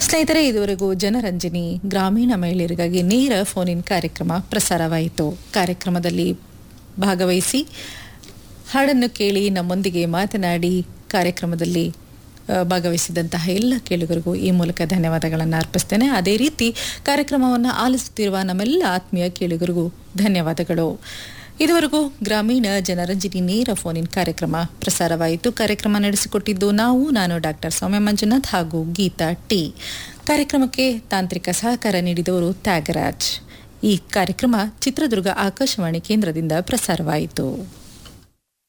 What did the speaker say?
ಸ್ನೇಹಿತರೆ ಇದುವರೆಗೂ ಜನರಂಜನಿ ಗ್ರಾಮೀಣ ಮಹಿಳೆಯರಿಗಾಗಿ ನೇರ ಫೋನ್ ಇನ್ ಕಾರ್ಯಕ್ರಮ ಪ್ರಸಾರವಾಯಿತು ಕಾರ್ಯಕ್ರಮದಲ್ಲಿ ಭಾಗವಹಿಸಿ ಹಾಡನ್ನು ಕೇಳಿ ನಮ್ಮೊಂದಿಗೆ ಮಾತನಾಡಿ ಕಾರ್ಯಕ್ರಮದಲ್ಲಿ ಆ, ಭಾಗವಹಿಸಿದಂತಹ ಎಲ್ಲ ಕೇಳುಗರಿಗೂ ಈ ಮೂಲಕ ಧನ್ಯವಾದಗಳನ್ನು ಅರ್ಪಿಸ್ತೇನೆ ಅದೇ ರೀತಿ ಕಾರ್ಯಕ್ರಮವನ್ನು ಆಲಿಸುತ್ತಿರುವ ನಮ್ಮೆಲ್ಲ ಆತ್ಮೀಯ ಕೇಳುಗರಿಗೂ ಧನ್ಯವಾದಗಳು ಇದುವರೆಗೂ ಗ್ರಾಮೀಣ ಜನರಂಜನಿ ನೇರ ಫೋನ್ ಇನ್ ಕಾರ್ಯಕ್ರಮ ಪ್ರಸಾರವಾಯಿತು ಕಾರ್ಯಕ್ರಮ ನಡೆಸಿಕೊಟ್ಟಿದ್ದು ನಾವು ನಾನು ಡಾಕ್ಟರ್ ಸೌಮ್ಯ ಮಂಜುನಾಥ್ ಹಾಗೂ ಗೀತಾ ಟಿ ಕಾರ್ಯಕ್ರಮಕ್ಕೆ ತಾಂತ್ರಿಕ ಸಹಕಾರ ನೀಡಿದವರು ತ್ಯಾಗರಾಜ್ ಈ ಕಾರ್ಯಕ್ರಮ ಚಿತ್ರದುರ್ಗ ಆಕಾಶವಾಣಿ ಕೇಂದ್ರದಿಂದ ಪ್ರಸಾರವಾಯಿತು